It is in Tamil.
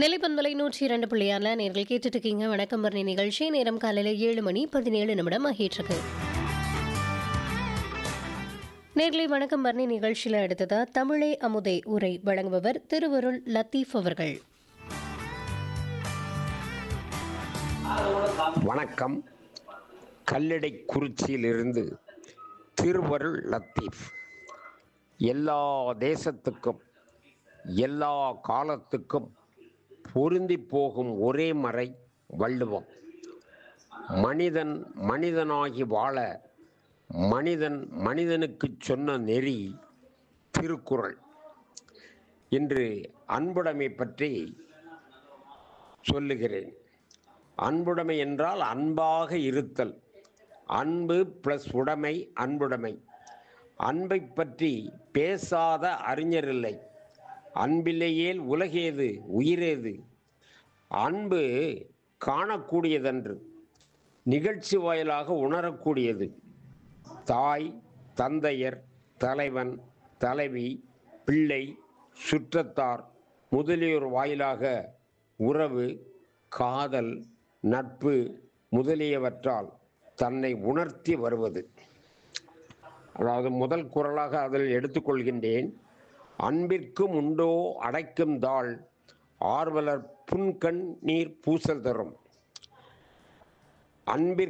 நிலைப்பண்பலை நூற்றி இரண்டு புள்ளியால நேர்கள் கேட்டுட்டு இருக்கீங்க வணக்கம் பரணி நிகழ்ச்சி நேரம் காலையில் ஏழு மணி பதினேழு நிமிடம் ஆகிட்டு நேர்களை வணக்கம் பரணி நிகழ்ச்சியில் அடுத்ததா தமிழே அமுதே உரை வழங்குபவர் திருவருள் லத்தீப் அவர்கள் வணக்கம் கல்லடை குறிச்சியிலிருந்து திருவருள் லத்தீப் எல்லா தேசத்துக்கும் எல்லா காலத்துக்கும் பொருந்தி போகும் ஒரே மறை வள்ளுவம் மனிதன் மனிதனாகி வாழ மனிதன் மனிதனுக்கு சொன்ன நெறி திருக்குறள் இன்று அன்புடைமை பற்றி சொல்லுகிறேன் அன்புடைமை என்றால் அன்பாக இருத்தல் அன்பு ப்ளஸ் உடைமை அன்புடைமை அன்பை பற்றி பேசாத அறிஞரில்லை அன்பிலேயேல் உலகேது உயிரேது அன்பு காணக்கூடியதன்று நிகழ்ச்சி வாயிலாக உணரக்கூடியது தாய் தந்தையர் தலைவன் தலைவி பிள்ளை சுற்றத்தார் முதலியோர் வாயிலாக உறவு காதல் நட்பு முதலியவற்றால் தன்னை உணர்த்தி வருவது அதாவது முதல் குரலாக அதில் எடுத்துக்கொள்கின்றேன் அன்பிற்கும் உண்டோ அடைக்கும் தாள் ஆர்வலர் புன்கண் நீர் பூசல் தரும் அன்பிற்